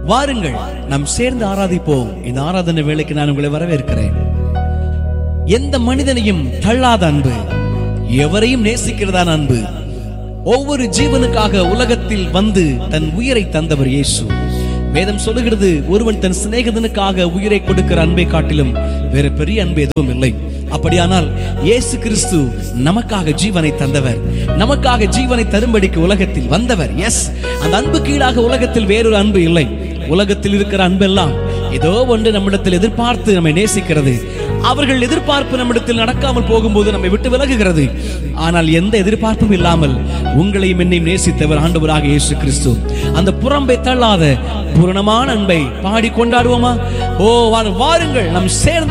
வாருங்கள் நாம் சேர்ந்து ஆராதிப்போம் இந்த ஆராதனை வேலைக்கு நான் உங்களை வரவேற்கிறேன் எந்த மனிதனையும் தள்ளாத அன்பு எவரையும் நேசிக்கிறதான அன்பு ஒவ்வொரு ஜீவனுக்காக உலகத்தில் வந்து தன் உயிரை தந்தவர் இயேசு வேதம் சொல்லுகிறது ஒருவன் தன் சிநேகிதனுக்காக உயிரை கொடுக்கிற அன்பை காட்டிலும் வேற பெரிய அன்பு எதுவும் இல்லை அப்படியானால் இயேசு கிறிஸ்து நமக்காக ஜீவனை தந்தவர் நமக்காக ஜீவனை தரும்படிக்கு உலகத்தில் வந்தவர் எஸ் அந்த அன்பு கீழாக உலகத்தில் வேறொரு அன்பு இல்லை உலகத்தில் இருக்கிற அன்பெல்லாம் ஏதோ ஒன்று நம்மிடத்தில் எதிர்பார்த்து நம்மை நேசிக்கிறது அவர்கள் எதிர்பார்ப்பு நம்மிடத்தில் நடக்காமல் போகும்போது நம்மை விட்டு விலகுகிறது ஆனால் எந்த எதிர்பார்ப்பும் இல்லாமல் உங்களையும் என்னையும் நேசித்தவர் ஆண்டவராக இயேசு கிறிஸ்து அந்த புறம்பை தள்ளாத பூரணமான அன்பை பாடி கொண்டாடுவோமா ஓ வாருங்கள் நம் சேர்ந்து